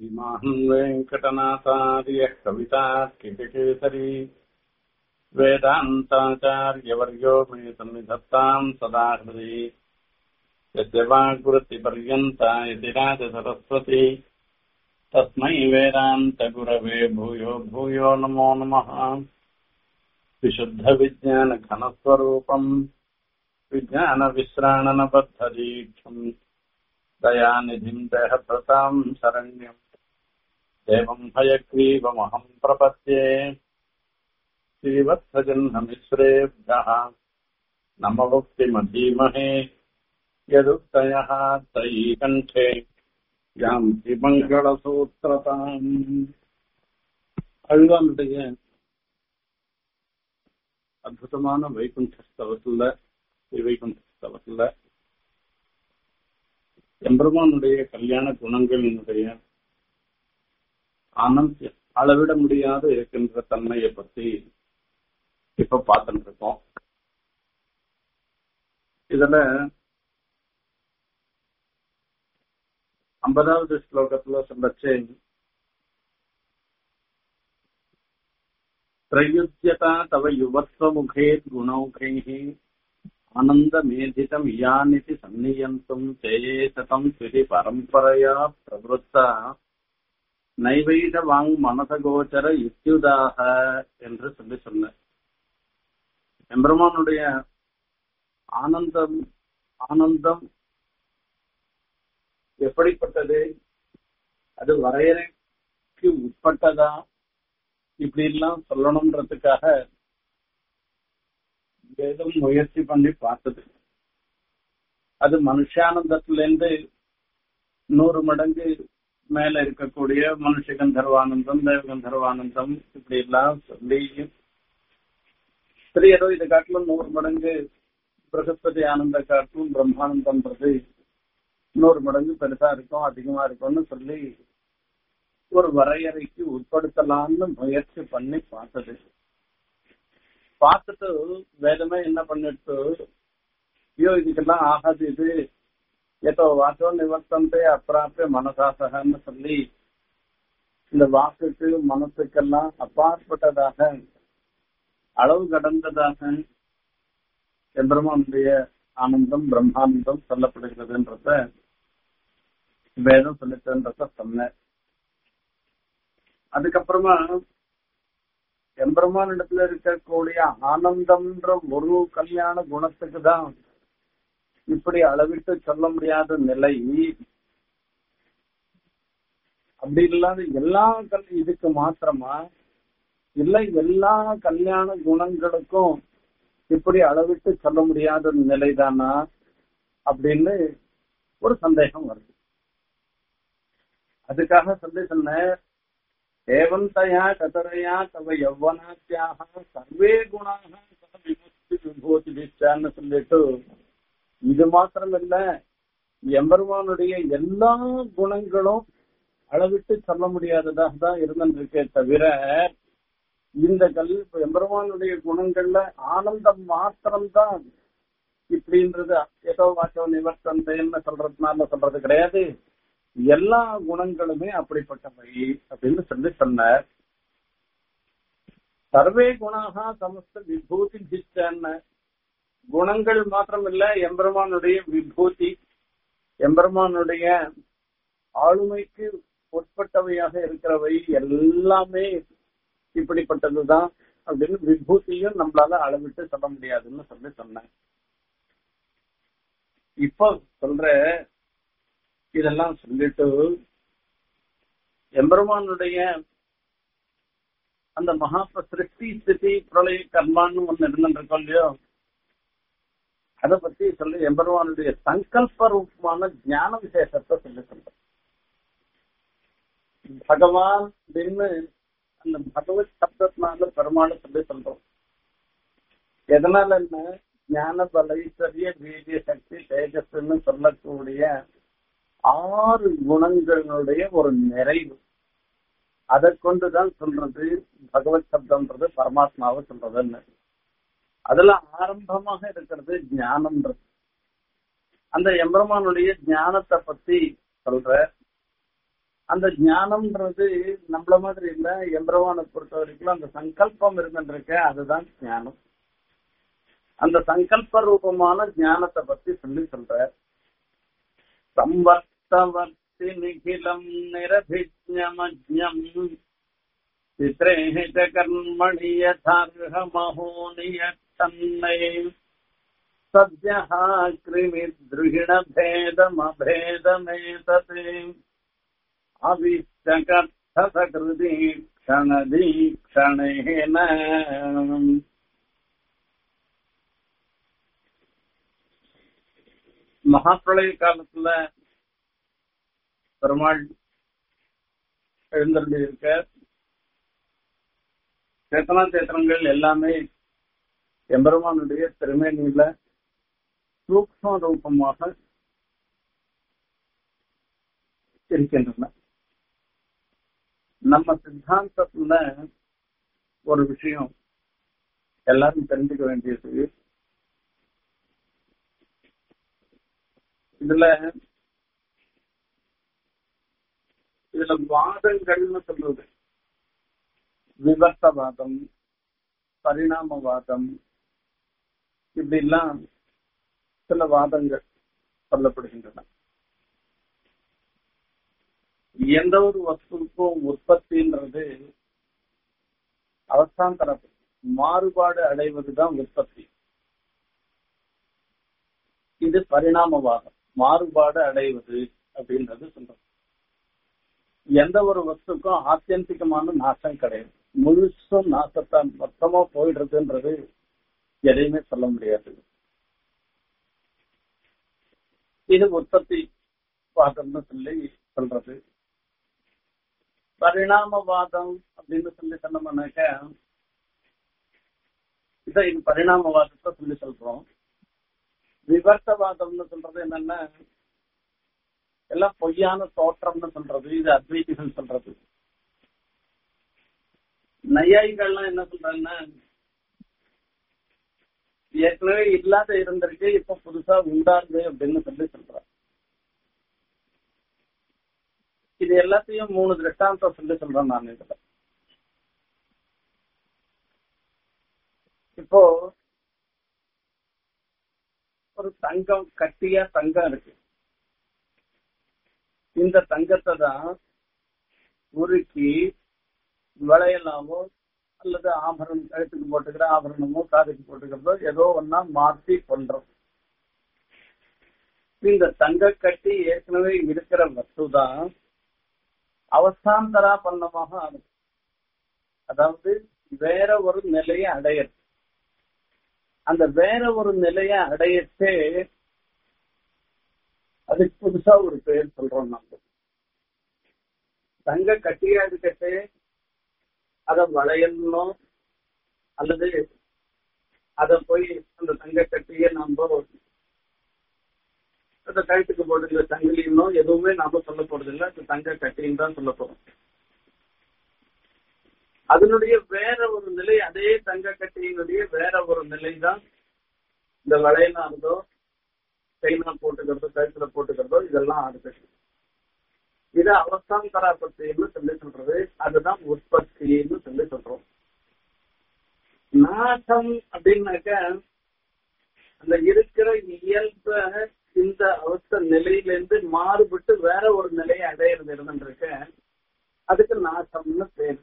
श्रीमान् वेङ्कटनाथार्यः कवितार्किकेसरी वेदान्ताचार्यवर्यो मे सन्निधत्ताम् सदा हृदि यस्य वाग्वृत्तिपर्यन्ता इति राजसरस्वती तस्मै वेदान्तगुरवे भूयो भूयो नमो नमः विशुद्धविज्ञानघनस्वरूपम् विज्ञानविश्राणनबद्धदीक्षम् दयानिधिम् देहभृताम् शरण्यम् देवम् हयग्रीवमहम् प्रपद्ये श्रीवत्सजह्नमिश्रेभ्यः नमवक्तिमधीमहे यदुक्तयः तयी कण्ठे யாந்தி மங்களசூத்திரதாம் அழ்வானுடைய அற்புதமான வைகுண்ட ஸ்தவத்துல வைகுண்ட ஸ்தவத்துல எம்பெருமானுடைய கல்யாண குணங்களினுடைய ஆனந்த் அளவிட முடியாத இருக்கின்ற தன்மையை பத்தி இப்ப பார்த்துட்டு இருக்கோம் இதுல ஐம்பதாவது ஸ்லோகத்துல சொல்லச்சு பிரயுஜ்யதா தவ யுவத்வமுகே குணௌகைः ஆனந்தமேதிதம் இயானிதி சந்நியந்தும் சேயேசதம் ஸ்ருதி பரம்பரையா பிரவருத்தா நைவைத வாங் மனசகோச்சர யுக்தியுதாக என்று சொல்லி சொன்ன எம்பெருமானுடைய ஆனந்தம் ஆனந்தம் எப்படிப்பட்டது அது வரையறைக்கு உட்பட்டதா இப்படி எல்லாம் சொல்லணும்ன்றதுக்காக வேதம் முயற்சி பண்ணி பார்த்தது அது மனுஷானந்தத்திலேருந்து நூறு மடங்கு மேல இருக்கக்கூடிய மனுஷ கந்தர்வானந்தம் தேவ கந்தர்வானந்தம் இப்படி எல்லாம் சொல்லி சரி ஏதோ இதை காட்டிலும் நூறு மடங்கு பிரகஸ்பதி ஆனந்த காட்டிலும் பிரம்மானந்தம்ன்றது இன்னொரு மடங்கு பெருசா இருக்கும் அதிகமா இருக்கும்னு சொல்லி ஒரு வரையறைக்கு உட்படுத்தலாம்னு முயற்சி பண்ணி பார்த்தது பார்த்துட்டு வேதமே என்ன பண்ணிட்டு ஐயோ இதுக்கெல்லாம் ஆகாது இது ஏதோ வாசோ நிவர்த்தந்தே அப்பிராப்பிய மனசாசகன்னு சொல்லி இந்த வாக்குக்கு மனசுக்கெல்லாம் அப்பாற்பட்டதாக அளவு கடந்ததாக எம்பெருமானுடைய ஆனந்தம் பிரம்மானந்தம் சொல்லப்படுகிறதுன்றத வேதம் சொல்லித்தன்றத சொன்னேன் அதுக்கப்புறமா எம்பெருமான் இடத்துல இருக்கக்கூடிய ஆனந்தம்ன்ற ஒரு கல்யாண குணத்துக்கு தான் இப்படி அளவிட்டு சொல்ல முடியாத நிலை அப்படி இல்லாத எல்லா கல் இதுக்கு மாத்திரமா இல்ல எல்லா கல்யாண குணங்களுக்கும் இப்படி அளவிட்டு சொல்ல முடியாத நிலைதானா அப்படின்னு ஒரு சந்தேகம் வருது அதுக்காக சொல்லி சொன்ன ஏவந்தயா கதரையா தவ யௌவனாத்தியாக சர்வே குணாக விமுக்தி விபூதி திச்சான்னு சொல்லிட்டு இது மாத்திரம் இல்ல எம்பெருமானுடைய எல்லா குணங்களும் அளவிட்டு சொல்ல முடியாததாக தான் இருந்திருக்கே தவிர இந்த கல் எம்பெருமானுடைய குணங்கள்ல ஆனந்தம் மாத்திரம்தான் இப்படின்றது ஏதோ வாச்சோ நிவர்த்தந்தைன்னு சொல்றதுனால சொல்றது கிடையாது எல்லா குணங்களுமே அப்படிப்பட்டவை அப்படின்னு சொல்லி சொன்னார் சர்வே குணாக சமஸ்த விபூதி பிச்சன்னு குணங்கள் மாத்திரம் இல்ல எம்பெருமானுடைய விபூதி எம்பெருமானுடைய ஆளுமைக்கு உட்பட்டவையாக இருக்கிறவை எல்லாமே இப்படிப்பட்டதுதான் அப்படின்னு விபூதியும் நம்மளால அளவிட்டு சொல்ல முடியாதுன்னு சொல்லி சொன்னேன் இப்போ சொல்ற இதெல்லாம் சொல்லிட்டு எம்பெருமானுடைய அந்த மகா சிருஷ்டி ஸ்திதி பிரளய கர்மான்னு ஒண்ணு இருந்துருக்கோம் இல்லையோ அதை பத்தி சொல்லி எம்பெருமானுடைய சங்கல்ப ரூபமான ஞான விசேஷத்தை சொல்லி சொல்றேன் பகவான் அப்படின்னு அந்த பகவத் சப்தத்தினால பெருமாள் சொல்லி சொல்றோம் எதனால என்ன ஞான பலைசரிய வீரிய சக்தி தேஜஸ்ன்னு சொல்லக்கூடிய ஆறு குணங்களுடைய ஒரு நிறைவு அதை கொண்டுதான் சொல்றது பகவத் சப்தம்ன்றது பரமாத்மாவை சொல்றதுன்னு அதுல ஆரம்பமாக இருக்கிறது ஞானம்ன்றது அந்த எம்பெருமானுடைய ஞானத்தை பத்தி சொல்ற அந்த ஞானம்ன்றது நம்மள மாதிரி இல்ல எம்பிரவானை பொறுத்த வரைக்கும் அந்த சங்கல்பம் இருந்துருக்க அதுதான் ஞானம் அந்த சங்கல்ப ரூபமான ஞானத்தை பத்தி சொல்லி சொல்ற சம்பர்த்தவர்த்தி நிகிலம் நிரபிஜமஜம் சித்ரேஹ ச கர்மணி யதார்ஹமஹோ நியத்தன்னை सद्यः कृमिद्रुहिणभेदमभेदमेतते अविष्टकर्थसकृदीक्षणदीक्षणेन மகாப்பிரளய காலத்துல பெருமாள் எழுந்தருளி இருக்க சேத்தனா சேத்திரங்கள் எல்லாமே எம்பெருமானுடைய திருமேனியில சூக்ம ரூபமாக இருக்கின்றன நம்ம சித்தாந்தத்துல ஒரு விஷயம் எல்லாரும் தெரிஞ்சுக்க வேண்டியது இதுல இதுல வாதங்கள்னு சொல்றது விவர்த்தவாதம் பரிணாமவாதம் இப்படி எல்லாம் சில வாதங்கள் சொல்லப்படுகின்றன எந்த ஒரு வஸ்துக்கும் உற்பத்தின்றது அவஸ்தாந்தர மாறுபாடு அடைவதுதான் உற்பத்தி இது பரிணாமவாதம் மாறுபாடு அடைவது அப்படின்றது சொல்றது எந்த ஒரு வஸ்துக்கும் ஆத்தியந்திகமான நாசம் கிடையாது முழுசும் நாசத்தான் மொத்தமா போயிடுறதுன்றது எதையுமே சொல்ல முடியாது இது உற்பத்தி வாதம்னு சொல்லி சொல்றது பரிணாமவாதம் அப்படின்னு சொல்லி சொன்னோம்னாக்க இதை இது பரிணாமவாதத்தை சொல்லி சொல்றோம் விவர்த்தவாதம்னு சொல்றது என்னன்னா எல்லாம் பொய்யான தோற்றம்னு சொல்றது இது அத்வைதிகள் சொல்றது நையாயிகள்லாம் என்ன சொல்றாங்கன்னா ஏற்கனவே இல்லாத இருந்திருக்கு இப்ப புதுசா உண்டாது அப்படின்னு சொல்லி சொல்றாங்க இது எல்லாத்தையும் மூணு திருஷ்டாந்தம் சொல்லி சொல்றேன் நான் இதுல இப்போ ஒரு தங்கம் கட்டியா தங்கம் இருக்கு இந்த தங்கத்தை தான் உருக்கி விளையலாமோ அல்லது ஆபரணம் கழுத்துக்கு போட்டுக்கிற ஆபரணமோ காதுக்கு போட்டுக்கிறதோ ஏதோ ஒன்னா மாற்றி பண்றோம் இந்த தங்க கட்டி ஏற்கனவே இருக்கிற வஸ்து தான் அவஸ்தாந்தரா பண்ணமாக ஆகும் அதாவது வேற ஒரு நிலையை அடையிறது அந்த வேற ஒரு நிலையை அடையத்தே அதுக்கு புதுசா ஒரு பெயர் சொல்றோம் நம்ம தங்க கட்டியா இருக்கட்டே அத வளையணும் அல்லது அத போய் அந்த தங்க கட்டிய நம்ம அந்த கழுத்துக்கு போடுகிற தங்கிலினோ எதுவுமே நாம சொல்ல போறது இல்லை அது தங்க கட்டின்னு தான் சொல்ல போறோம் அதனுடைய வேற ஒரு நிலை அதே தங்க கட்டியினுடைய வேற ஒரு நிலை தான் இந்த வளையலா இருந்தோ செயினா போட்டுக்கிறதோ கழுத்துல போட்டுக்கிறதோ இதெல்லாம் ஆடுது இது அவஸ்தாந்தராபத்தின்னு சொல்லி சொல்றது அதுதான் உற்பத்தின்னு சொல்லி சொல்றோம் நாசம் அப்படின்னாக்க அந்த இருக்கிற இயல்ப இந்த அவஸ்த நிலையிலிருந்து மாறுபட்டு வேற ஒரு நிலையை அடையிறது இருந்துருக்க அதுக்கு நாசம்னு பேர்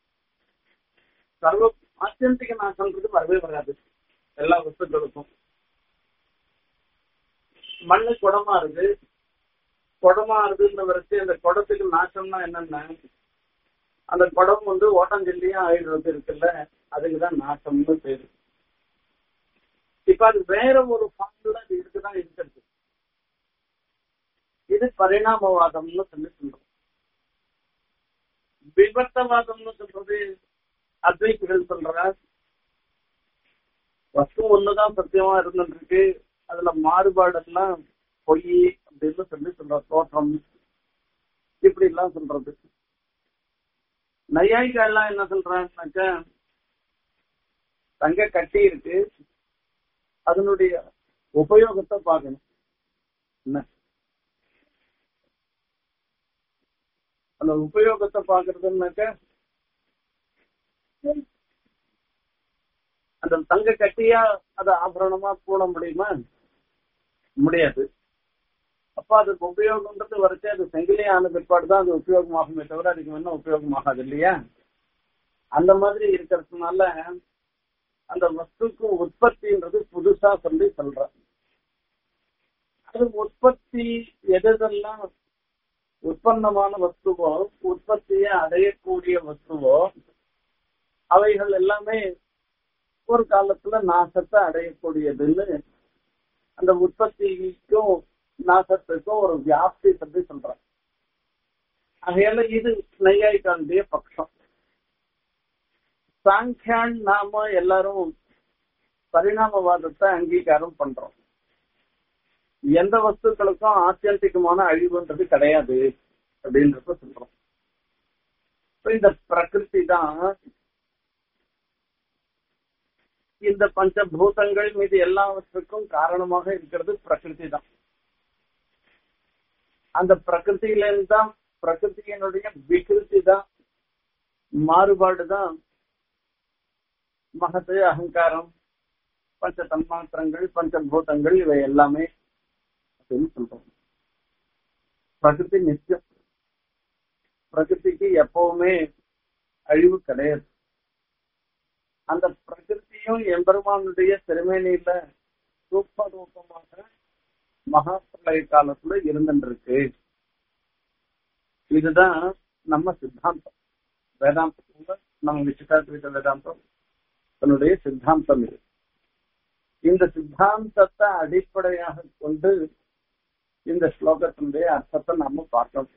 சர்வ ஆத்தியந்திக நாசம்ன்றது வரவே வராது எல்லா வஸ்துக்களுக்கும் மண்ணு குடமா இருக்கு குடமா இருக்குன்ற வரைக்கும் அந்த குடத்துக்கு நாசம்னா என்னன்னா அந்த குடம் வந்து ஓட்டஞ்சொல்லியா ஆயிடுறது இருக்குல்ல அதுக்குதான் நாசம்னு பேரு இப்ப அது வேற ஒரு ஃபார்ம்ல அது இருக்குதான் இருக்கிறது இது பரிணாமவாதம்னு சொல்லி சொல்றோம் விபர்த்தவாதம்னு சொல்றது அத்வைத்திகள் சொல்ற வஸ்து ஒண்ணுதான் சத்தியமா இருந்துருக்கு அதுல மாறுபாடெல்லாம் பொய் அப்படின்னு சொல்லி சொல்ற தோற்றம் இப்படி எல்லாம் சொல்றது நையாயிகா எல்லாம் என்ன சொல்றாங்கன்னாக்க தங்க கட்டி இருக்கு அதனுடைய உபயோகத்தை பார்க்கணும் என்ன அந்த உபயோகத்தை பாக்குறதுன்னாக்க அந்த தங்க கட்டியா அதை ஆபரணமா போட முடியுமா முடியாது அப்ப அதுக்கு உபயோகம்ன்றது வரைச்சு அது செங்கிலே ஆன பிற்பாடு தான் அது உபயோகமாகுமே தவிர அதுக்கு முன்ன உபயோகமாகாது இல்லையா அந்த மாதிரி இருக்கிறதுனால அந்த வஸ்துக்கு உற்பத்தின்றது புதுசா சொல்லி சொல்ற அது உற்பத்தி எதெல்லாம் உற்பத்தமான வஸ்துவோ உற்பத்தியை அடையக்கூடிய வஸ்துவோ அவைகள் எல்லாமே ஒரு காலத்துல நாசத்தை அடையக்கூடியதுன்னு அந்த உற்பத்திக்கும் நாசத்துக்கும் ஒரு வியாப்தி பற்றி சொல்றாங்க ஆகையால இது நையாயிக்காண்டிய பட்சம் சாங்கியான் நாம எல்லாரும் பரிணாமவாதத்தை அங்கீகாரம் பண்றோம் எந்த வஸ்துக்களுக்கும் ஆத்தியந்திகமான அழிவுன்றது கிடையாது அப்படின்றத சொல்றோம் இந்த பிரகிருதி தான் இந்த பஞ்சபூதங்கள் மீது எல்லாவற்றுக்கும் காரணமாக இருக்கிறது பிரகிருதி தான் அந்த பிரகிருதியிலிருந்து தான் பிரகிருதியினுடைய விகிருதி தான் மாறுபாடு தான் மகத்து அகங்காரம் பஞ்ச தன்மாத்திரங்கள் பஞ்சபூதங்கள் இவை எல்லாமே அப்படின்னு சொல்றோம் பிரகிருதி நித்தியம் பிரகிருதிக்கு எப்பவுமே அழிவு கிடையாது அந்த பிரகிருதியும் எம்பெருமானுடைய திருமேனியில ரூப ரூபமாக மகா பிரளய காலத்துல இருந்துருக்கு இதுதான் நம்ம சித்தாந்தம் வேதாந்தத்துல நம்ம விசிகாத்வித வேதாந்தம் தன்னுடைய சித்தாந்தம் இது இந்த சித்தாந்தத்தை அடிப்படையாக கொண்டு இந்த ஸ்லோகத்தினுடைய அர்த்தத்தை நாம பார்த்தோம்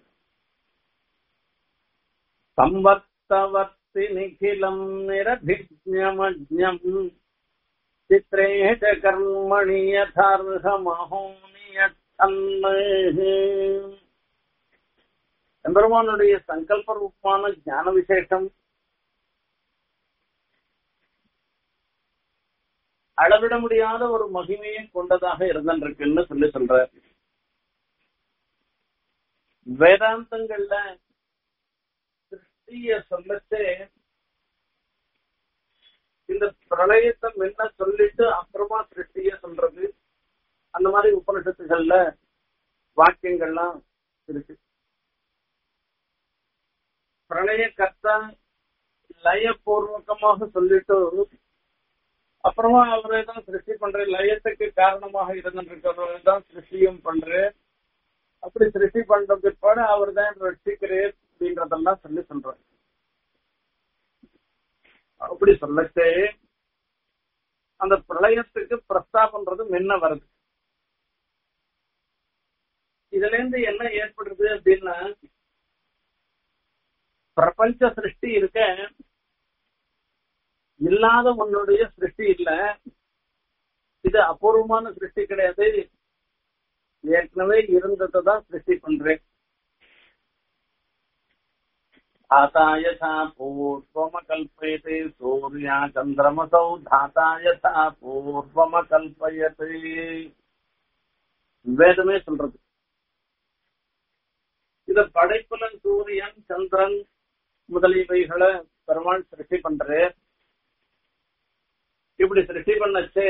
சம்பத்தவர்த்தி நிகிலம் நிரபிஜமஜம் சித்திரே ச கர்மணி எம்பெருமானுடைய சங்கல்ப ரூபமான ஞான விசேஷம் அளவிட முடியாத ஒரு மகிமையை கொண்டதாக இருந்திருக்குன்னு சொல்லி சொல்ற வேதாந்தங்கள்ல சிருஷ்டிய சொல்லச்சே இந்த பிரளயத்தை முன்ன சொல்லிட்டு அப்புறமா சிருஷ்டிய சொல்றது அந்த மாதிரி உபனிஷத்துகள்ல வாக்கியங்கள்லாம் இருக்கு பிரளய கர்த்தா லயபூர்வகமாக சொல்லிட்டு அப்புறமா அவரே தான் சிருஷ்டி பண்ற லயத்துக்கு காரணமாக இருந்திருக்கிறவரை தான் சிருஷ்டியும் பண்றேன் அப்படி சிருஷ்டி பண்ற பிற்பாடு அவர் தான் ரட்சிக்கிறேன் அப்படின்றதெல்லாம் சொல்லி சொல்றாரு அப்படி சொல்லச்சே அந்த பிரளயத்துக்கு பிரஸ்தாபன்றது முன்ன வருது இதுல இருந்து என்ன ஏற்படுறது அப்படின்னா பிரபஞ்ச சிருஷ்டி இருக்க இல்லாத உன்னுடைய சிருஷ்டி இல்ல இது அபூர்வமான சிருஷ்டி கிடையாது ஏற்கனவே இருந்ததை தான் சிருஷ்டி பண்றேன் धाता यथा पूर्वमकल्पयते सूर्या चन्द्रमसौ धाता यथा पूर्वमकल्पयते வேதமே சொல்றது இத படைப்புல சூரியன் சந்திரன் முதலியவைகளை பெருமாள் சிருஷ்டி பண்றாரு இப்படி சிருஷ்டி பண்ணச்சே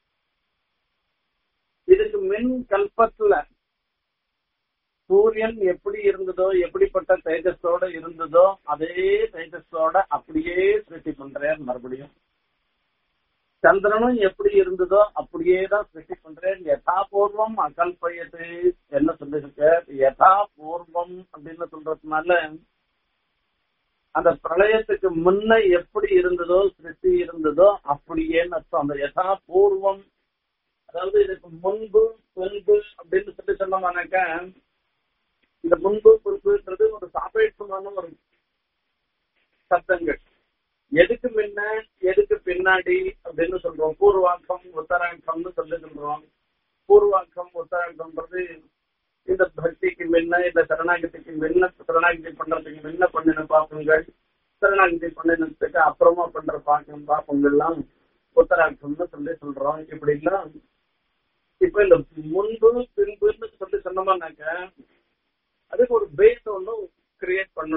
இதுக்கு மின் கல்பத்துல சூரியன் எப்படி இருந்ததோ எப்படிப்பட்ட தேஜஸோட இருந்ததோ அதே தேஜஸோட அப்படியே சிருஷ்டி பண்றேன் மறுபடியும் சந்திரனும் எப்படி இருந்ததோ அப்படியே தான் சிருஷ்டி பண்றேன் யதாபூர்வம் அகல்பயது என்ன சொல்லிருக்க யதாபூர்வம் அப்படின்னு சொல்றதுனால அந்த பிரளயத்துக்கு முன்ன எப்படி இருந்ததோ சிருஷ்டி இருந்ததோ அப்படியேன்னு அர்த்தம் அந்த யதாபூர்வம் அதாவது இதுக்கு முன்பு பின்பு அப்படின்னு சொல்லி சொன்னோம்னாக்க இந்த முன்பு பின்புன்றது ஒரு சாபேட்சமான ஒரு சப்தங்கள் எதுக்கு முன்ன எதுக்கு பின்னாடி அப்படின்னு சொல்றோம் பூர்வாங்கம் உத்தராங்கம்னு சொல்லி சொல்றோம் பூர்வாங்கம் உத்தராங்கம்ன்றது இந்த பக்திக்கு முன்ன இந்த சரணாகதிக்கு முன்ன சரணாகதி பண்றதுக்கு முன்ன பண்ணின பாப்பங்கள் சரணாகதி பண்ணினதுக்கு அப்புறமா பண்ற பாக்கம் பாப்பங்கள்லாம் உத்தராங்கம்னு சொல்லி சொல்றோம் இப்படி எல்லாம் இப்ப இந்த முன்பு பின்புன்னு சொல்லி சொன்னோம்னாக்க அதுக்கு ஒரு பேஸ் ஒன்றும் கிரியேட் பண்ண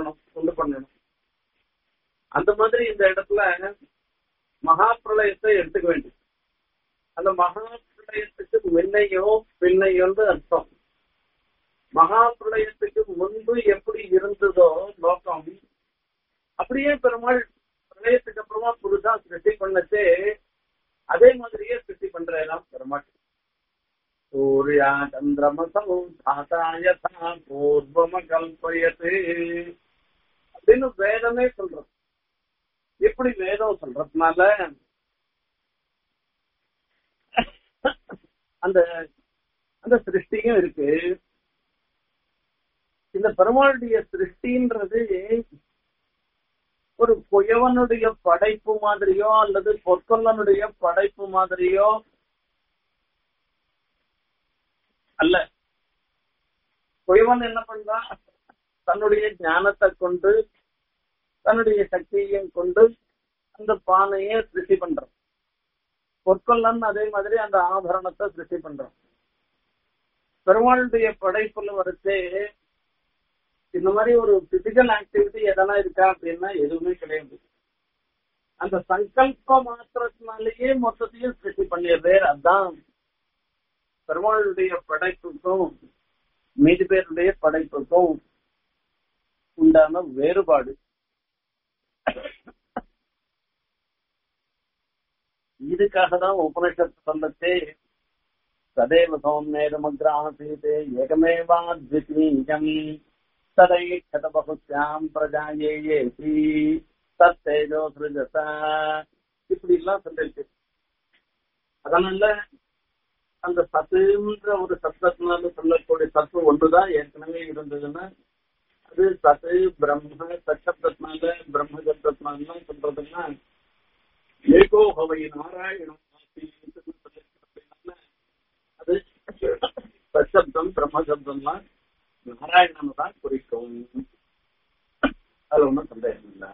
இந்த இடத்துல மகா பிரளயத்தை எடுத்துக்க வேண்டியது அந்த மகா பிரளயத்துக்கு முன்னையோ பின்னையோன்னு அர்த்தம் மகா பிரளயத்துக்கு முன்பு எப்படி இருந்ததோ லோகம் அப்படியே பெருமாள் பிரளயத்துக்கு அப்புறமா புதுசா சிருஷ்டி பண்ணச்சே அதே மாதிரியே சிருஷ்டி பண்றேன் பெருமாள் சூர்யா சந்திரமசௌ தாத்தா யதா பூர்வம கல்பயத்து அப்படின்னு வேதமே சொல்றது எப்படி வேதம் சொல்றதுனால அந்த அந்த சிருஷ்டியும் இருக்கு இந்த பெருமாளுடைய சிருஷ்டின்றது ஒரு குயவனுடைய படைப்பு மாதிரியோ அல்லது பொற்கொல்லனுடைய படைப்பு மாதிரியோ அல்ல குயவன் என்ன பண்றான் தன்னுடைய ஞானத்தை கொண்டு தன்னுடைய சக்தியையும் கொண்டு அந்த பானையை சிருஷ்டி பண்றான் பொற்கொல்லன் அதே மாதிரி அந்த ஆபரணத்தை சிருஷ்டி பண்றான் பெருமாளுடைய படைப்புல வரைச்சே இந்த மாதிரி ஒரு பிசிக்கல் ஆக்டிவிட்டி எதனா இருக்கா அப்படின்னா எதுவுமே கிடையாது அந்த சங்கல்ப மாத்திரத்தினாலேயே மொத்தத்தையும் சிருஷ்டி பண்ணிடுது அதுதான் பெருமாளுடைய படைப்புக்கும் மீதி பேருடைய படைப்புக்கும் உண்டான வேறுபாடு இதுக்காக தான் உபனிஷத்து சொல்லத்தே சதேவ சௌமியேதமக்ராசீதே ஏகமேவா த்விதீயம் ததைक्षत பகுத்யாம் பிரஜாயேயேசி தத்தேஜோ சிருஜத இப்படி எல்லாம் சொல்லிருக்கு அதனால அந்த சத்துன்ற ஒரு சத்தத்தினால சொல்லக்கூடிய சத்து ஒன்றுதான் ஏற்கனவே இருந்ததுன்னா அது சத்து பிரம்ம சச்சப்தத்தினால பிரம்ம சப்தத்தினால சொல்றதுன்னா ஏகோ ஹவை நாராயணம் அது சச்சப்தம் பிரம்ம சப்தம்லாம் நாராயணன் தான் குறிக்கும் அதுல ஒன்றும் சந்தேகம் இல்லை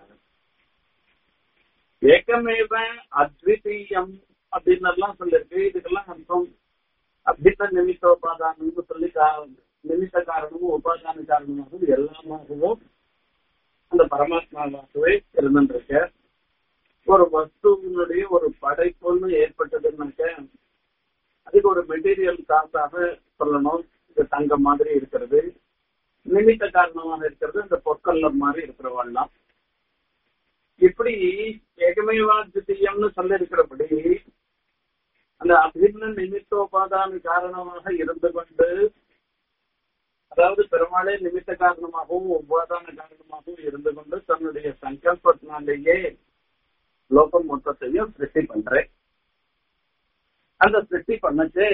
ஏகமேவ அத்விதீயம் அப்படின்னு எல்லாம் சொல்லிருக்கு இதுக்கெல்லாம் அர்த்தம் அபித்த நிமித்தோபாதானம்னு சொல்லி நிமித்த காரணமும் உபாதான காரணமாகவும் எல்லாமாகவும் அந்த பரமாத்மாவாகவே இருந்துருக்க ஒரு வஸ்துவினுடைய ஒரு படைப்புன்னு ஏற்பட்டதுன்னாக்க அதுக்கு ஒரு மெட்டீரியல் காசாக சொல்லணும் இது தங்கம் மாதிரி இருக்கிறது நிமித்த காரணமாக இருக்கிறது இந்த பொற்கல்ல மாதிரி இருக்கிறவாள்லாம் இப்படி ஏகமேவா தித்தியம்னு சொல்ல இருக்கிறபடி அந்த அபின்ன நிமித்தோபாதான காரணமாக இருந்து கொண்டு அதாவது பெருமாளே நிமித்த காரணமாகவும் உபாதான காரணமாகவும் இருந்து கொண்டு தன்னுடைய சங்கல்பத்தினாலேயே லோகம் மொத்தத்தையும் சிருஷ்டி பண்றேன் அந்த சிருஷ்டி பண்ணச்சு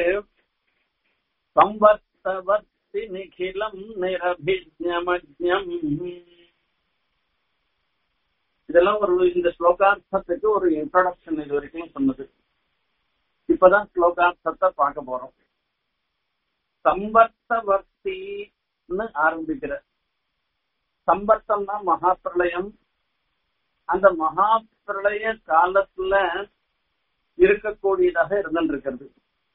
சம்பர்த்தவர்த்தி நிகிலம் நிரபிஜமஜம் இதெல்லாம் ஒரு இந்த ஸ்லோகார்த்தத்துக்கு ஒரு இன்ட்ரோடக்ஷன் இது வரைக்கும் சொன்னது இப்பதான் ஸ்லோகார்த்தத்தை பார்க்க போறோம் சம்பர்த்தவர்த்தின்னு ஆரம்பிக்கிற சம்பர்த்தம்னா மகா பிரளயம் அந்த மகா பிரளய காலத்துல இருக்கக்கூடியதாக இருந்திருக்கிறது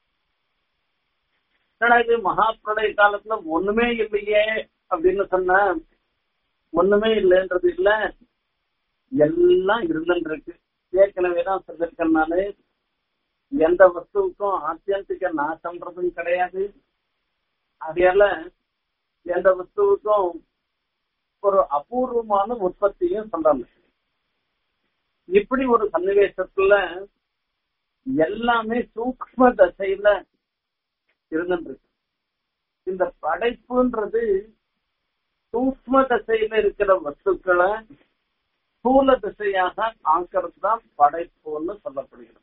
இது மகா பிரளய காலத்துல ஒண்ணுமே இல்லையே அப்படின்னு சொன்ன ஒண்ணுமே இல்லைன்றது இல்ல எல்லாம் இருந்துருக்கு ஏற்கனவேதான் சொல்லிருக்கேன் நானு எந்த வஸ்துவுக்கும் ஆத்தியந்திக நாசம்ன்றதும் கிடையாது அதையால எந்த வஸ்துவுக்கும் ஒரு அபூர்வமான உற்பத்தியும் சொல்றாங்க இப்படி ஒரு சன்னிவேசத்துல எல்லாமே சூக்ம தசையில இருந்துருக்கு இந்த படைப்புன்றது சூக்ம தசையில இருக்கிற வஸ்துக்களை ஸ்தூல திசையாக ஆக்கிறது தான் படைப்புன்னு சொல்லப்படுகிறது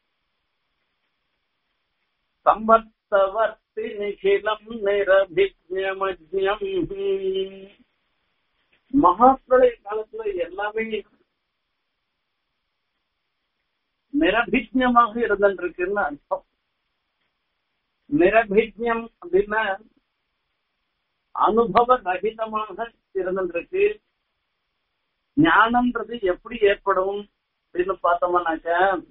சம்பத்தவர்த்தி நிகிலம் நிரபிஜமஜம் மகாப்பிரளய காலத்துல எல்லாமே நிரபிஜமாக இருந்துருக்குன்னு அர்த்தம் நிரபிஜம் அப்படின்னா அனுபவ ரகிதமாக இருந்துருக்கு ஞானம்ன்றது எப்படி ஏற்படும் அப்படின்னு பார்த்தோம்னாக்க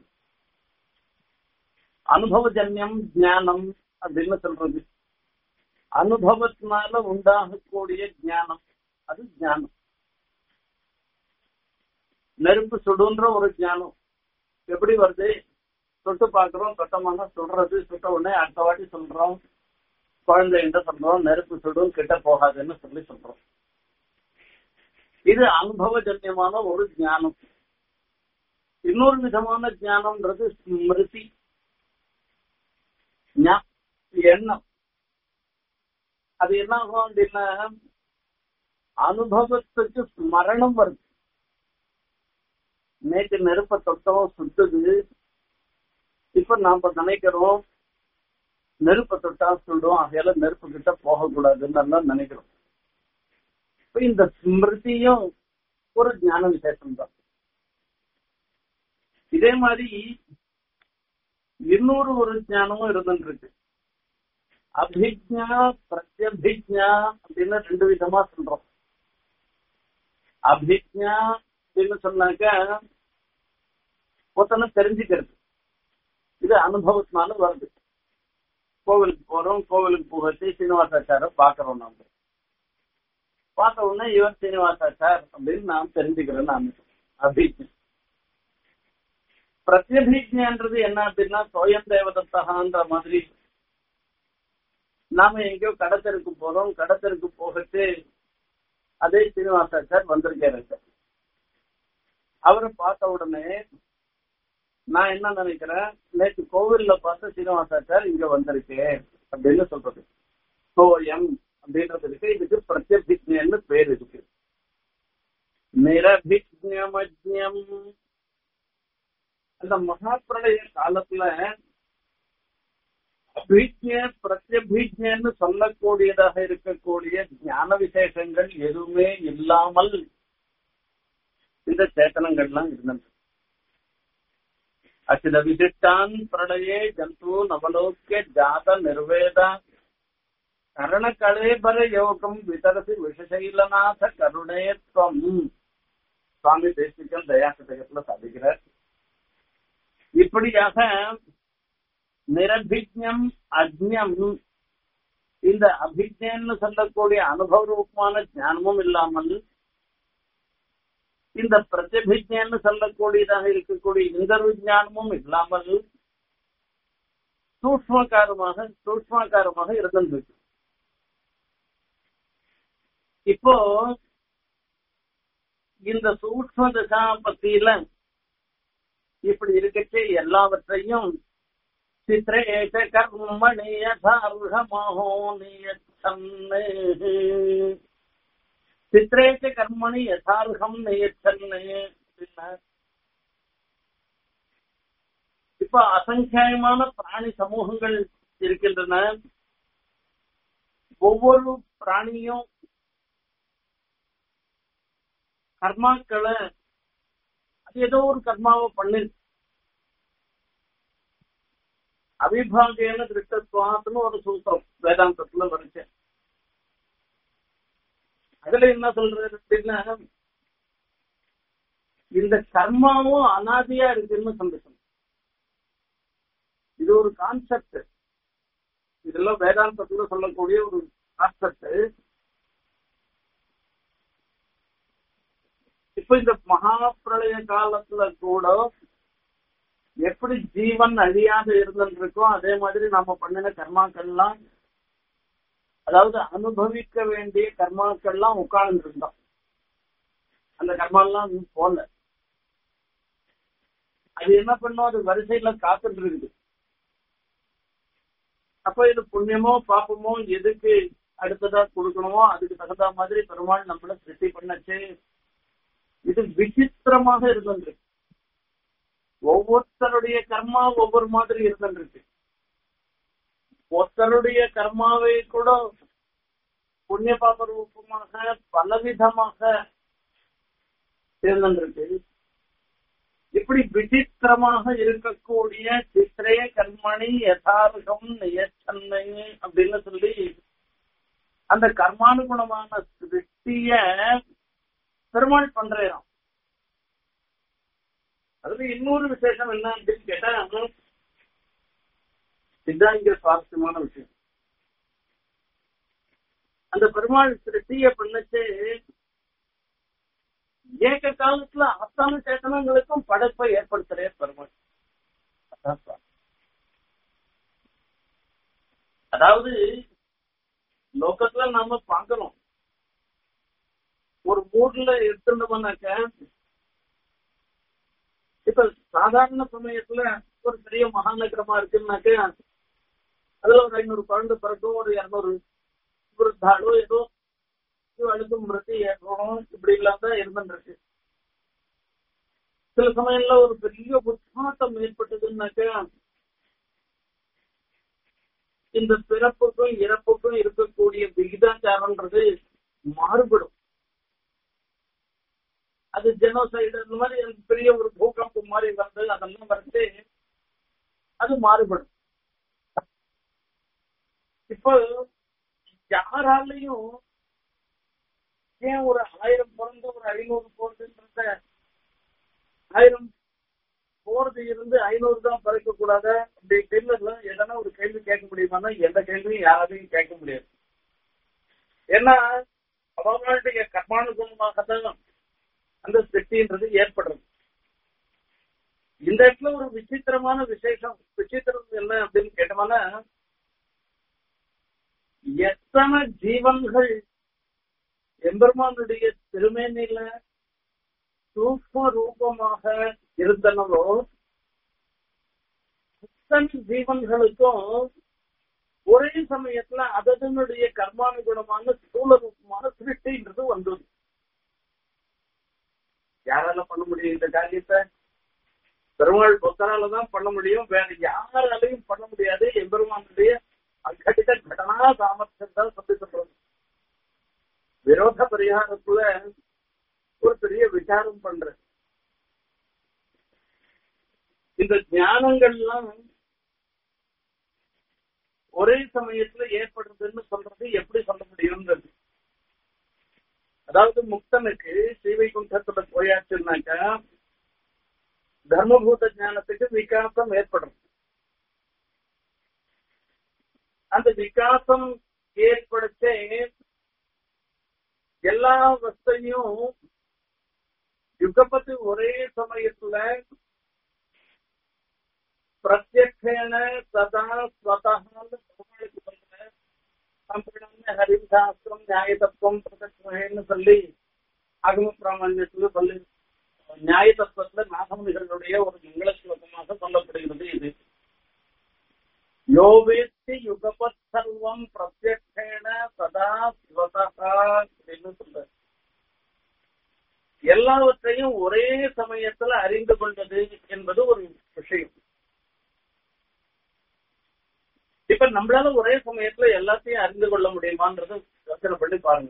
அனுபவஜன்யம் ஞானம் அப்படின்னு சொல்றது அனுபவத்தினால உண்டாகக்கூடிய ஞானம் அது ஞானம் நெருப்பு சுடுன்ற ஒரு ஞானம் எப்படி வருது தொட்டு பாக்குறோம் தொட்டமான சுடுறது சுட்ட உடனே அடுத்த வாட்டி சொல்றோம் குழந்தை என்ன சொல்றோம் நெருப்பு சுடும் கிட்ட போகாதுன்னு சொல்லி சொல்றோம் இது அனுபவஜன்யமான ஒரு ஞானம் இன்னொரு விதமான ஞானம்ன்றது ஸ்மிருதி ஞா- எண்ணம் அது என்ன ஆகும் அப்படின்னா அனுபவத்துக்கு ஸ்மரணம் வருது நேற்று நெருப்ப தொட்டோம் சுட்டுது இப்ப நாம நினைக்கிறோம் நெருப்ப தொட்டா சுடும் ஆகையால நெருப்பு கிட்ட போகக்கூடாதுன்னு எல்லாம் நினைக்கிறோம் இப்ப இந்த ஸ்மிருதியும் ஒரு ஞான விசேஷம் தான் இதே மாதிரி இன்னொரு ஒரு ஞானமும் இருந்துட்டு இருக்கு அபிஜா பிரத்யபிஜா அப்படின்னு ரெண்டு விதமா சொல்றோம் அபிஜா அப்படின்னு சொன்னாக்க ஒருத்தனை தெரிஞ்சுக்கிறது இது அனுபவத்தினால வருது கோவிலுக்கு போறோம் கோவிலுக்கு போகச்சு சீனிவாசாச்சார பாக்குறோம் நாம பார்த்த உடனே இவர் சீனிவாசாச்சார் அப்படின்னு நாம் தெரிஞ்சுக்கிறேன் நான் அபிஜா பிரத்யபிஜன்றது என்ன அப்படின்னா சோயம் தேவதத்தகான்ற மாதிரி நாம எங்கேயோ கடத்தருக்கு போறோம் கடத்தருக்கு போகட்டு அதே சீனிவாசாச்சார் வந்திருக்காரு சார் அவரை பார்த்த உடனே நான் என்ன நினைக்கிறேன் நேற்று கோவில்ல பார்த்த சீனிவாசாச்சார் இங்க வந்திருக்கேன் அப்படின்னு சொல்றது சோயம் அப்படின்றது இருக்கு இதுக்கு பிரத்யபிஜன்னு பேர் இருக்கு நிரபிஜ்ஞமஜ்ஞம் அந்த மகாபிரளய காலத்துல அபிஜ்ஞ பிரத்யபிஜ்ஞன்னு சொல்லக்கூடியதாக இருக்கக்கூடிய ஞான விசேஷங்கள் எதுவுமே இல்லாமல் இந்த சேத்தனங்கள்லாம் இருந்தது அச்சித விசிஷ்டான் பிரளயே ஜந்து நவலோக்கிய ஜாத நிர்வேத கரண கலேபர யோகம் விதரசி விஷசைலநாத கருணேத்வம் சுவாமி தேசிகன் தயாசதகத்துல சாதிக்கிறார் இப்படியாக நிரபிஜம் அஜ்ஞம் இந்த அபிஜன்னு சொல்லக்கூடிய அனுபவ ரூபமான ஞானமும் இல்லாமல் இந்த பிரத்யபிஜன்னு சொல்லக்கூடியதாக இருக்கக்கூடிய இந்த விஞ்ஞானமும் இல்லாமல் சூக்மகாரமாக சூக்மகாரமாக இருந்திருக்கு இப்போ இந்த சூக்ம தசா பத்தியில இப்படி இருக்கச்சே எல்லாவற்றையும் சித்திரேஷ கர்மணி யதார்ஹமஹோ நியச்சன்னு சித்திரேஷ கர்மணி யதார்ஹம் நியச்சன்னு இப்ப அசங்கியமான பிராணி சமூகங்கள் இருக்கின்றன ஒவ்வொரு பிராணியும் கர்மாக்களை அது ஏதோ ஒரு கர்மாவை பண்ணு அவிபாகேன திருஷ்டத்வாத்துன்னு ஒரு சூத்திரம் வேதாந்தத்துல வருச்சு அதுல என்ன சொல்றது அப்படின்னா இந்த கர்மாவும் அனாதியா இருக்குன்னு சந்தோஷம் இது ஒரு கான்செப்ட் இதெல்லாம் வேதாந்தத்துல சொல்லக்கூடிய ஒரு கான்செப்ட் இப்ப இந்த மகா பிரளய காலத்துல கூட எப்படி ஜீவன் அழியாத இருந்துருக்கோ அதே மாதிரி நாம பண்ணின கர்மாக்கள்லாம் அதாவது அனுபவிக்க வேண்டிய கர்மாக்கள்லாம் உட்கார்ந்து இருந்தோம் அந்த கர்மாலாம் இன்னும் போல அது என்ன பண்ணும் அது வரிசையில காத்துட்டு இருக்குது அப்ப இது புண்ணியமோ பாப்பமோ எதுக்கு அடுத்ததா கொடுக்கணுமோ அதுக்கு தகுந்த மாதிரி பெருமாள் நம்மள சிருஷ்டி பண்ணச்சு இது விசித்திரமாக இருந்திருக்கு ஒவ்வொருத்தருடைய கர்மா ஒவ்வொரு மாதிரி இருந்திருக்கு ஒருத்தருடைய கர்மாவை கூட புண்ணிய பாப ரூபமாக பலவிதமாக இருந்திருக்கு இப்படி விசித்திரமாக இருக்கக்கூடிய சித்திரைய கர்மணி யதார்த்தம் நியச்சன்னை அப்படின்னு சொல்லி அந்த கர்மானுகுணமான சிருஷ்டிய பெருமாள் பண்றாராம் அதுல இன்னொரு விசேஷம் என்ன அப்படின்னு கேட்டா இதுதான் இங்க சுவாரஸ்யமான விஷயம் அந்த பெருமாள் சிருஷ்டிய பண்ணச்சு ஏக காலத்துல அத்தனை சேத்தனங்களுக்கும் படைப்பை ஏற்படுத்துறே பெருமாள் அதான் சுவாமி. அதாவது லோகத்துல நாம பாக்குறோம் ஒரு ஊர்ல எடுத்துட்டோம்னாக்க இப்ப சாதாரண சமயத்துல ஒரு பெரிய மகாநகரமா இருக்குன்னாக்க அதுல ஒரு ஐநூறு குழந்தை பிறக்கும் ஒரு இருநூறு விருத்தாளோ ஏதோ இவளுக்கு மிருத்தி ஏற்படும் இப்படி எல்லாம் தான் இருந்துருக்கு சில சமயம்ல ஒரு பெரிய உற்சாட்டம் ஏற்பட்டதுன்னாக்க இந்த பிறப்புக்கும் இறப்புக்கும் இருக்கக்கூடிய விகிதாச்சாரம்ன்றது மாறுபடும் அது ஜெனோசைடு அந்த மாதிரி அது பெரிய ஒரு பூகம்பம் மாதிரி வந்து அதெல்லாம் வந்து அது மாறுபடும் இப்போ யாராலையும் ஏன் ஒரு ஆயிரம் பிறந்து ஒரு ஐநூறு போறதுன்றத ஆயிரம் போறது இருந்து ஐநூறு தான் பிறக்க கூடாத அப்படி இல்ல எதனா ஒரு கேள்வி கேட்க முடியுமான்னா எந்த கேள்வியும் யாராலையும் கேட்க முடியாது ஏன்னா அவர்களுடைய கர்மானுகுணமாக தான் அந்த சிருஷ்டின்றது ஏற்படுறது இந்த இடத்துல ஒரு விசித்திரமான விசேஷம் விசித்திரம் என்ன அப்படின்னு கேட்டோம்னா எத்தனை ஜீவன்கள் எம்பெருமானுடைய திருமேனில சூக்ம ரூபமாக இருந்தனவோ அத்தனை ஜீவன்களுக்கும் ஒரே சமயத்துல அதனுடைய கர்மானுகுணமான ஸ்தூல ரூபமான சிருஷ்டின்றது வந்தது யாரால பண்ண முடியும் இந்த காரியத்தை பெருமாள் புத்தரால தான் பண்ண முடியும் வேற யாராலையும் பண்ண முடியாது எம்பெருமானுடைய அகடித கடனா சாமர்த்தியம் தான் சொல்லி சொல்றது விரோத பரிகாரத்துல ஒரு பெரிய விசாரம் பண்ற இந்த ஞானங்கள்லாம் ஒரே சமயத்துல ஏற்படுறதுன்னு சொல்றது எப்படி சொல்ல முடியும்ன்றது அதாவது முக்தனுக்கு ஸ்ரீவைகுண்டத்துல போயாச்சுன்னாக்கா தர்மபூத ஞானத்துக்கு விகாசம் ஏற்படும் அந்த விகாசம் ஏற்படுத்தே எல்லா வஸ்தையும் யுகப்பத்து ஒரே சமயத்துல பிரத்யக்ஷேன சதா ஸ்வதான்னு பெருமாளுக்கு சொல்ற சம்பிரதாய ஹரிம் சாஸ்திரம் நியாய தத்துவம் பிரதட்சேன்னு சொல்லி அகம பிராமணியத்துல சொல்லி நியாய தத்துவத்துல நாகமுனிகளுடைய ஒரு மங்கள ஸ்லோகமாக சொல்லப்படுகிறது இது யோவேத்தி யுகபத் சர்வம் பிரத்யக்ஷேன சதா சிவதா அப்படின்னு சொல்ற எல்லாவற்றையும் ஒரே சமயத்துல அறிந்து கொண்டது என்பது ஒரு விஷயம் இப்ப நம்மளால ஒரே சமயத்துல எல்லாத்தையும் அறிந்து கொள்ள முடியுமான்றது யோசனை பண்ணி பாருங்க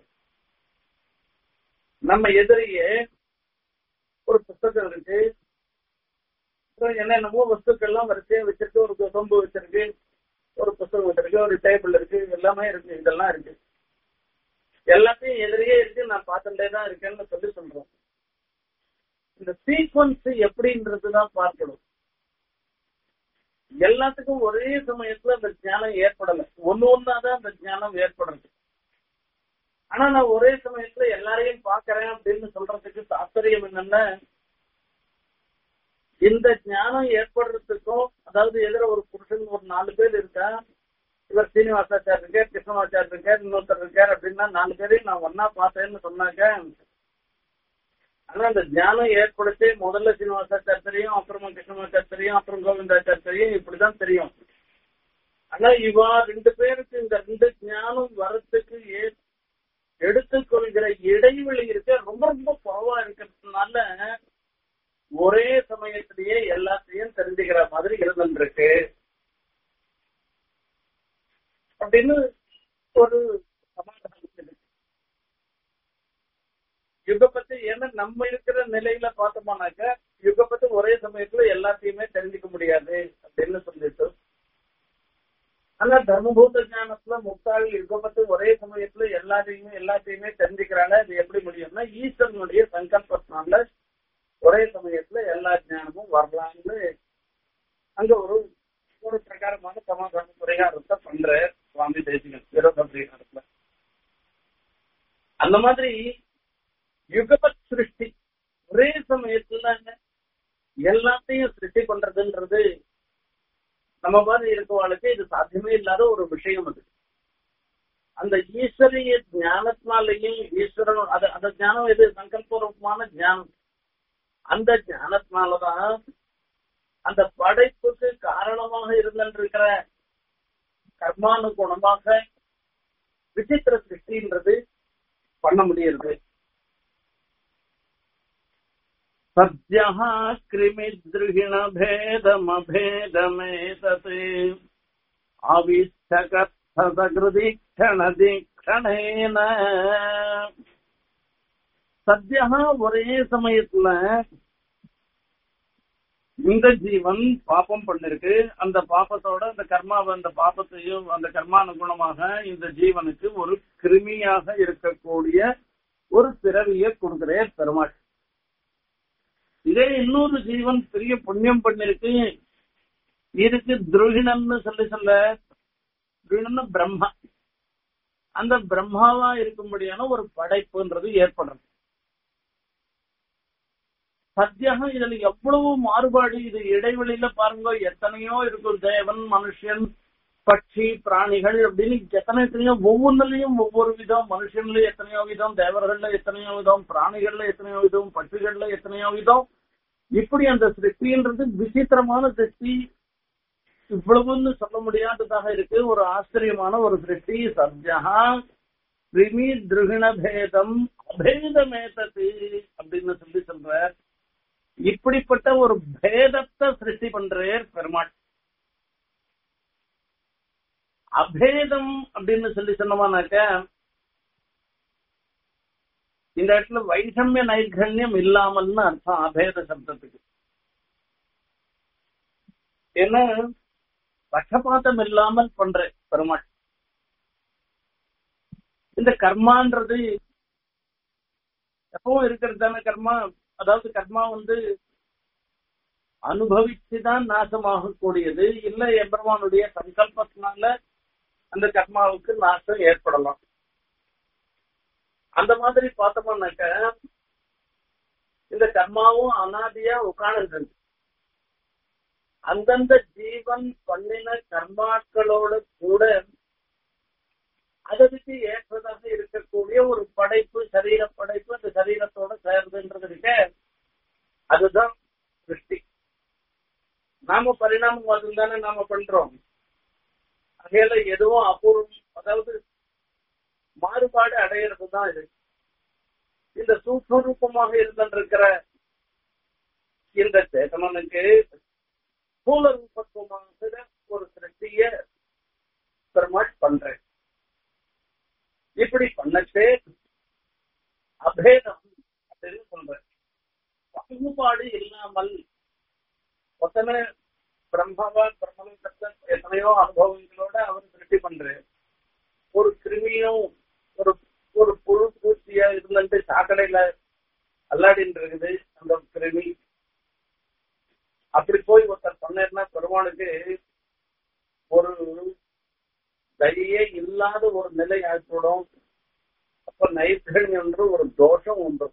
நம்ம எதிரியே ஒரு புத்தகம் இருக்கு அப்புறம் என்னென்னமோ வஸ்துக்கள்லாம் வரிசையா வச்சிருக்கு ஒரு சொம்பு வச்சிருக்கு ஒரு புத்தகம் வச்சிருக்கு ஒரு டேபிள் இருக்கு எல்லாமே இருக்கு இதெல்லாம் இருக்கு எல்லாத்தையும் எதிரியே இருக்கு நான் பார்த்துட்டே தான் இருக்கேன்னு சொல்லி சொல்றோம் இந்த சீக்வன்ஸ் எப்படின்றதுதான் பார்க்கணும் எல்லாத்துக்கும் ஒரே சமயத்துல அந்த ஞானம் ஏற்படல ஒண்ணு ஒன்னாதான் அந்த ஞானம் ஏற்படுறது ஆனா நான் ஒரே சமயத்துல எல்லாரையும் பாக்குறேன் அப்படின்னு சொல்றதுக்கு தாத்பரியம் என்னன்னா இந்த ஞானம் ஏற்படுறதுக்கும் அதாவது எதிர ஒரு புருஷன் ஒரு நாலு பேர் இருக்கா இவர் சீனிவாசாச்சார் இருக்கார் கிருஷ்ணமாச்சார் இருக்கார் இன்னொருத்தர் இருக்கார் அப்படின்னா நாலு பேரையும் நான் ஒன்னா பார்த்தேன்னு சொன்னாக்க ஆனா அந்த ஞானம் ஏற்படுத்தி முதல்ல சீனிவாசாச்சார் தெரியும் அப்புறமா கிருஷ்ணமாச்சார் தெரியும் அப்புறம் கோவிந்தாச்சார் தெரியும் இப்படிதான் தெரியும் ஆனா இவா ரெண்டு பேருக்கு இந்த ரெண்டு ஞானம் வரத்துக்கு ஏ எடுத்துக்கொள்கிற இடைவெளி இருக்க ரொம்ப ரொம்ப குறவா இருக்கிறதுனால ஒரே சமயத்திலேயே எல்லாத்தையும் தெரிஞ்சுக்கிற மாதிரி இருந்துருக்கு அப்படின்னு ஒரு சமாதானம் இருக்கு யுகப்பத்து ஏன்னா நம்ம இருக்கிற நிலையில பார்த்தோம்னாக்க யுகப்பத்து ஒரே சமயத்துல எல்லாத்தையுமே தெரிஞ்சுக்க முடியாது அப்படின்னு சொல்லிட்டு ஆனா தர்மபூத ஞானத்துல முக்தாள் யுகப்பத்து ஒரே சமயத்துல எல்லாத்தையுமே எல்லாத்தையுமே தெரிஞ்சுக்கிறாங்க அது எப்படி முடியும்னா ஈஸ்வரனுடைய சங்கல்பத்தினால ஒரே சமயத்துல எல்லா ஞானமும் வரலாம்னு அங்க ஒரு ஒரு பிரகாரமான சமாதான பரிகாரத்தை பண்ற சுவாமி தேசிகன் விரோத பரிகாரத்துல அந்த மாதிரி யுகபத் சிருஷ்டி எல்லாத்தையும் சிருஷ்டி பண்றதுன்றது நம்ம மாதிரி இருக்கவாளுக்கு இது சாத்தியமே இல்லாத ஒரு விஷயம் அது அந்த ஈஸ்வரிய ஞானத்தினாலேயும் ஈஸ்வரன் அது அந்த ஞானம் எது சங்கல்பூர்வமான ஞானம் அந்த ஞானத்தினாலதான் அந்த படைப்புக்கு காரணமாக இருந்திருக்கிற கர்மானுகுணமாக விசித்திர சிருஷ்டின்றது பண்ண முடியுது சத்யா கிருமித்ருகிண பேதமபேதமேதத் ஆவிஷ்டகர்த்ததகிருதீக்ஷணதீக்ஷணேன சத்யா ஒரே சமயத்துல இந்த ஜீவன் பாப்பம் பண்ணிருக்கு அந்த பாப்பத்தோட அந்த கர்மாவை அந்த பாப்பத்தையும் அந்த கர்மானுகுணமாக இந்த ஜீவனுக்கு ஒரு கிருமியாக இருக்கக்கூடிய ஒரு பிறவியை கொடுக்கிறே பெருமாள் இதே இன்னொரு ஜீவன் பெரிய புண்ணியம் பண்ணிருக்கு இதுக்கு துருகிணன்னு சொல்லி சொல்ல துருகிணன்னு பிரம்மா அந்த பிரம்மாவா இருக்கும்படியான ஒரு படைப்புன்றது ஏற்படுறது சத்தியாக இதுல எவ்வளவு மாறுபாடு இது இடைவெளியில பாருங்க எத்தனையோ இருக்கும் தேவன் மனுஷன் பட்சி பிராணிகள் அப்படின்னு எத்தனை எத்தனையோ ஒவ்வொன்றுலயும் ஒவ்வொரு விதம் மனுஷன்ல எத்தனையோ விதம் தேவர்கள்ல எத்தனையோ விதம் பிராணிகள்ல எத்தனையோ விதம் பட்சிகள்ல எத்தனையோ விதம் இப்படி அந்த சிருஷ்டின்றது விசித்திரமான சிருஷ்டி இவ்வளவுன்னு சொல்ல முடியாததாக இருக்கு ஒரு ஆச்சரியமான ஒரு சிருஷ்டி சத்யா கிருமி திருகிண பேதம் அபேதமேதது அப்படின்னு சொல்லி சொல்ற இப்படிப்பட்ட ஒரு பேதத்தை சிருஷ்டி பண்றார் பெருமாள் அபேதம் அப்படின்னு சொல்லி சொன்னோம்னாக்க இந்த இடத்துல வைஷமிய நைர்கண்யம் இல்லாமல்னு அர்த்தம் அபேத சப்தத்துக்கு ஏன்னா பட்சபாத்தம் இல்லாமல் பண்ற பெருமாள் இந்த கர்மான்றது எப்பவும் இருக்கிறது தானே கர்மா அதாவது கர்மா வந்து அனுபவிச்சுதான் நாசமாகக்கூடியது இல்ல எம்பெருமானுடைய சங்கல்பத்தினால அந்த கர்மாவுக்கு நாசம் ஏற்படலாம் அந்த மாதிரி பார்த்தோம்னாக்க இந்த கர்மாவும் அனாதியா உட்கார்ந்து அந்தந்த ஜீவன் பண்ணின கர்மாக்களோட கூட அதற்கு ஏற்றதாக இருக்கக்கூடிய ஒரு படைப்பு சரீர படைப்பு அந்த சரீரத்தோட சேர்ந்துன்றது இருக்க அதுதான் சிருஷ்டி நாம பரிணாமம் தானே நாம பண்றோம் அகையில எதுவும் அபூர்வம் அதாவது மாறுபாடு அடையிறது தான் இது இந்த சூட்சரூபமாக இருந்திருக்கிற இந்த சேதனனுக்கு ஸ்தூல ரூபத்துவமாக ஒரு சிருஷ்டிய பெருமாள் பண்றேன் இப்படி பண்ணச்சே அபேதம் அப்படின்னு சொல்றேன் பாகுபாடு இல்லாமல் மொத்தமே பிரம்மாவா பிரம்மன் எத்தனையோ அனுபவங்களோட அவர் சிருஷ்டி பண்றாரு ஒரு கிருமியும் ஒரு ஒரு புழு பூச்சியா இருந்துட்டு சாக்கடையில அல்லாடின்னு இருக்குது அந்த கிருமி அப்படி போய் ஒருத்தர் சொன்னேன்னா பெருமாளுக்கு ஒரு தயே இல்லாத ஒரு நிலை ஏற்படும் அப்ப நைர்கண்யம் என்று ஒரு தோஷம் உண்டு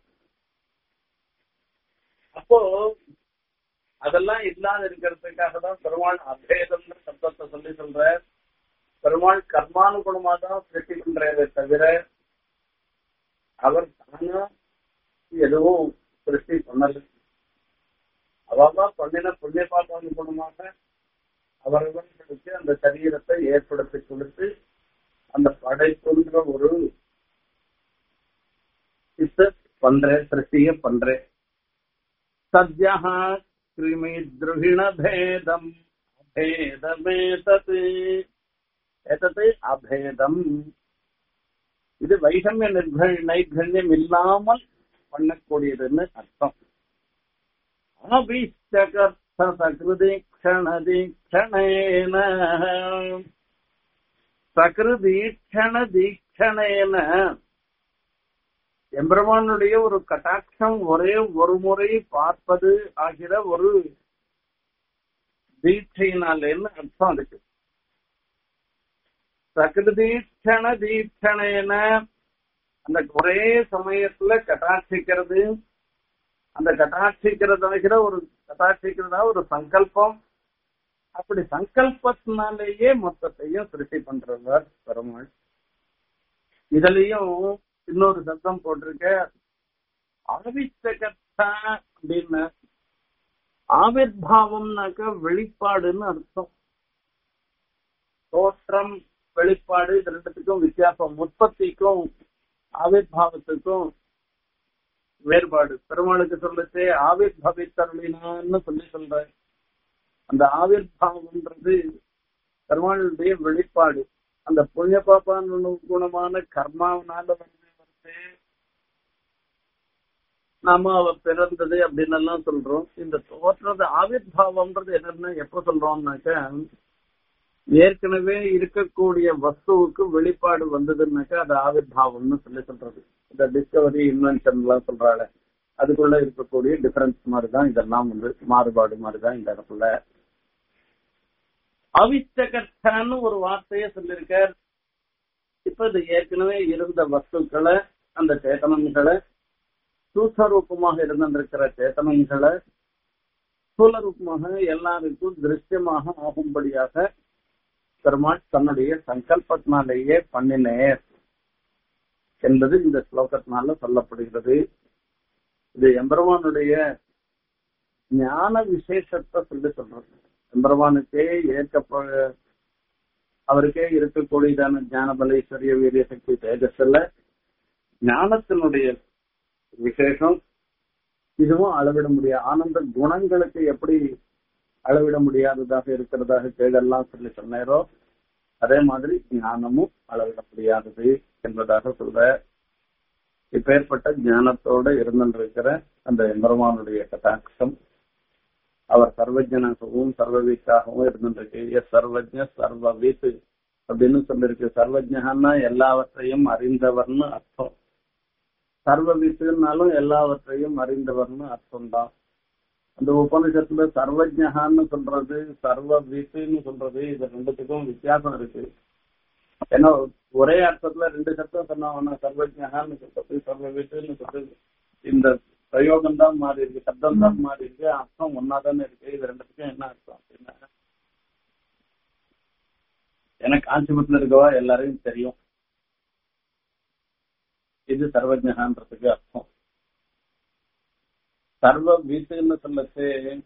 அப்போ அதெல்லாம் இல்லாத இருக்கிறதுக்காக தான் பெருமாள் அபேதம்னு சப்தத்தை சொல்லி சொல்ற பெருமாள் கர்மானுகுணமா தான் சிருஷ்டி பண்றதே தவிர அவர் தானா எதுவும் சிருஷ்டி பண்ணல அவா பண்ணின புண்ணிய பாப்பானுகுணமாக அவர்களுக்கு அந்த சரீரத்தை ஏற்படுத்தி கொடுத்து அந்த படைப்புன்ற ஒரு பண்ற சிருஷ்டிய பண்றேன் சத்யா கிருமி திருகிண பேதம் அபேதமேதத் எதது அபேதம் இது வைஷமிய நிர்கழ் நைர்கண்யம் இல்லாமல் பண்ணக்கூடியதுன்னு அர்த்தம் அபீஷ்டகர்த்த சகிருதி க்ஷணதீக்ஷணேன சகிருதீக்ஷண தீக்ஷணேன எம்பெருமானுடைய ஒரு கட்டாட்சம் ஒரே ஒரு முறை பார்ப்பது ஆகிற ஒரு தீட்சையினாலேன்னு அர்த்தம் அதுக்கு சகிருதீட்சண தீட்சணேன அந்த ஒரே சமயத்துல கட்டாட்சிக்கிறது அந்த கட்டாட்சிக்கிறதாகிற ஒரு கட்டாட்சிக்கிறதா ஒரு சங்கல்பம் அப்படி சங்கல்பத்தினாலேயே மொத்தத்தையும் சிருஷ்டி பண்றவர் பெருமாள் இதுலயும் இன்னொரு சத்தம் போட்டிருக்க ஆவித்தகத்தா அப்படின்னு ஆவிர்பாவம்னாக்க வெளிப்பாடுன்னு அர்த்தம் தோற்றம் வெளிப்பாடு இது ரெண்டுத்துக்கும் வித்தியாசம் உற்பத்திக்கும் ஆவிர்பாவத்துக்கும் வேறுபாடு பெருமாளுக்கு சொல்லச்சே ஆவிர் பவித்தருளினான்னு சொல்லி சொல்ற அந்த ஆவிர்பாவம்ன்றது பெருமாளுடைய வெளிப்பாடு அந்த புண்ணிய பாப்பான குணமான கர்மாவனால வந்து வந்து நாம அவ பிறந்தது அப்படின்னு எல்லாம் சொல்றோம் இந்த தோற்றது ஆவிர்பாவம்ன்றது என்னன்னா எப்ப சொல்றோம்னாக்க ஏற்கனவே இருக்கக்கூடிய வஸ்துவுக்கு வெளிப்பாடு வந்ததுன்னாக்கா அது ஆவிர்பாவம்னு சொல்லி சொல்றது இந்த டிஸ்கவரி இன்வென்ஷன் எல்லாம் சொல்றாள் அதுக்குள்ள இருக்கக்கூடிய டிஃபரன்ஸ் மாதிரிதான் இதெல்லாம் வந்து மாறுபாடு மாதிரிதான் இந்த இடத்துல அவிச்சகர்த்தான்னு ஒரு வார்த்தைய சொல்லியிருக்கார் இப்ப இது ஏற்கனவே இருந்த வஸ்துக்களை அந்த சேத்தனங்களை சூசரூபமாக இருந்திருக்கிற சேத்தனங்களை ஸ்தூலரூபமாக எல்லாருக்கும் திருஷ்யமாக ஆகும்படியாக பெருமாள் தன்னுடைய சங்கல்பத்தினாலேயே பண்ணினேர் என்பது இந்த ஸ்லோகத்தினால சொல்லப்படுகிறது இது எம்பெருமானுடைய ஞான விசேஷத்தை சொல்லி சொல்றது எம்பெருமானுக்கே ஏற்கப்ப அவருக்கே இருக்கக்கூடியதான ஞான பலேஸ்வரிய வீரிய சக்தி தேஜஸ்ல ஞானத்தினுடைய விசேஷம் இதுவும் அளவிட முடியாது ஆனந்த குணங்களுக்கு எப்படி அளவிட முடியாததாக இருக்கிறதாக கேடெல்லாம் சொல்லி சொன்னேரோ அதே மாதிரி ஞானமும் அளவிட முடியாதது என்பதாக சொல்ற இப்பேற்பட்ட ஞானத்தோட இருந்திருக்கிற அந்த எம்பெருமானுடைய கட்டாட்சம் அவர் சர்வஜனாகவும் சர்வவீக்காகவும் இருந்திருக்கு எஸ் சர்வஜ சர்வவீத் அப்படின்னு சொல்லிருக்கு சர்வஜகான்னா எல்லாவற்றையும் அறிந்தவர்னு அர்த்தம் சர்வவீத்துனாலும் எல்லாவற்றையும் அறிந்தவர்னு அர்த்தம் தான் அந்த உபனிஷத்துல சர்வஜகான்னு சொல்றது சர்வ வீட்டுன்னு சொல்றது இது ரெண்டுத்துக்கும் வித்தியாசம் இருக்கு ஏன்னா ஒரே அர்த்தத்துல ரெண்டு சத்தம் சொன்னாங்கன்னா சர்வஜகான்னு சொல்றது சர்வ வீட்டுன்னு சொல்றது இந்த பிரயோகம் தான் மாறி இருக்கு சப்தம் தான் மாறி இருக்கு அர்த்தம் ஒன்னாதானே இருக்கு இது ரெண்டுத்துக்கும் என்ன அர்த்தம் அப்படின்னா எனக்கு காஞ்சிபுரத்துல இருக்கவா எல்லாரையும் தெரியும் இது சர்வஜகான்றதுக்கு அர்த்தம் சர்வ வீட்டுன்னு சொல்லச்சு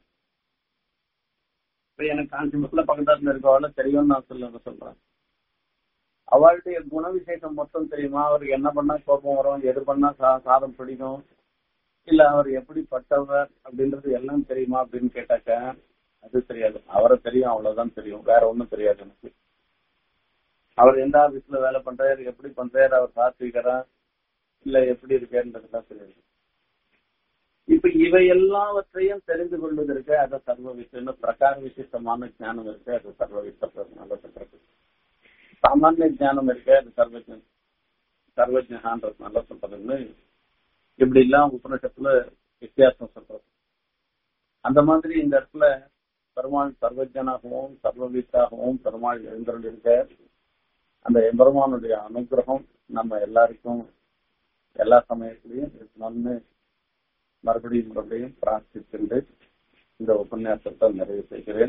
இப்ப எனக்கு காஞ்சிபுரத்துல பக்கத்துல இருக்கவாள் தெரியும்னு நான் சொல்ல சொல்றேன் அவளுடைய குண விசேஷம் மொத்தம் தெரியுமா அவருக்கு என்ன பண்ணா கோபம் வரும் எது பண்ணா சா- சாதம் பிடிக்கும் இல்ல அவர் எப்படிப்பட்டவர் அப்படின்றது எல்லாம் தெரியுமா அப்படின்னு கேட்டாக்க அது தெரியாது அவரை தெரியும் அவ்வளவுதான் தெரியும் வேற ஒண்ணும் தெரியாது எனக்கு அவர் எந்த ஆபீஸ்ல வேலை பண்றாரு எப்படி பண்றாரு அவர் சாத்விகரா இல்ல எப்படி இருக்கேன்றதுதான் தெரியாது இப்ப இவை எல்லாவற்றையும் தெரிந்து கொள்வதற்கு அது சர்வ விஷயம்னு பிரகார விசிஷ்டமான ஞானம் இருக்கு அது சர்வ விசப்ரதுனால சொல்றது சாமானிய ஞானம் இருக்கு அது சர்வஜன் சர்வஜகான்றதுனால சொல்றதுன்னு இப்படி எல்லாம் உபநிஷத்துல வித்தியாசம் சொல்றது அந்த மாதிரி இந்த இடத்துல பெருமாள் சர்வஜனாகவும் சர்வவீத்தாகவும் பெருமாள் எழுந்தருள் இருக்க அந்த எம்பெருமானுடைய அனுகிரகம் நம்ம எல்லாருக்கும் எல்லா சமயத்திலையும் இருக்கணும்னு மறுபடியும் மறுபடியும் பிரார்த்திக்கின்று இந்த உபன்யாசத்தை நிறைவு செய்கிறேன்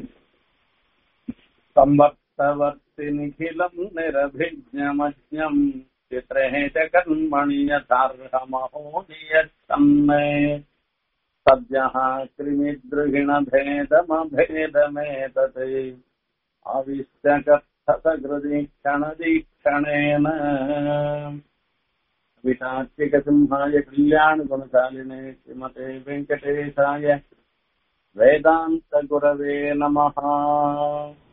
சம்பர்த்தவர்த்தி நிகிலம் நிரபிஜமஜம் சித்ரேஜ கண்மணி யதார்ஹமஹோ நியச்சன்மே சத்யः கிருமித்ருகிணபேதமபேதமேதத் ஆவிஷ்ய கர்த்தசகிருதீक्षणदीक्षणेन विशाचिकसिंहाय कल्याणगुणशालिने श्रीमते वेङ्कटेशाय वेदान्तगुरवे नमः